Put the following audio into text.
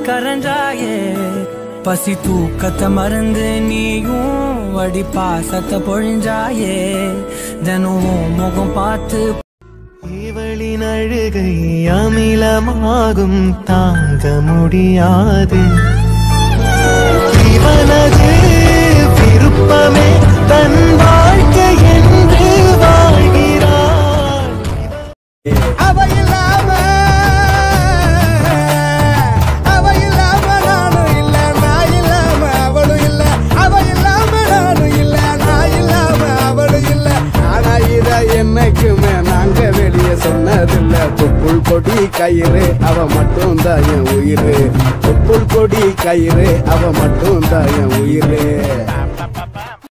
கரைஞ்சாயே பசி தூக்கத்தை மறந்து நீயும் வடி பாசத்தை பொழிஞ்சாயே தினம் உன் முகம் பார்த்து இவளின் அழுகை அமிலமாகும் தாங்க முடியாது இவனது விருப்பமே தன் வாழ்க்கை என்று வாழ்கிறாள் அவ இல்லாம அவ இல்லாம நானும் இல்ல நான் இல்லாம அவளும் இல்ல அவ இல்லாம நானும் இல்ல நான் இல்லாம அவளும் இல்ல ஆனா இத என்னைக்குமே நாங்க வெளியே சொன்னதில்ல தொப்புள் கொடி கயிறு அவ மட்டும் தான் என் உயிரு தொப்புள் கொடி கயிறு அவ மட்டும் தான் என் உயிரு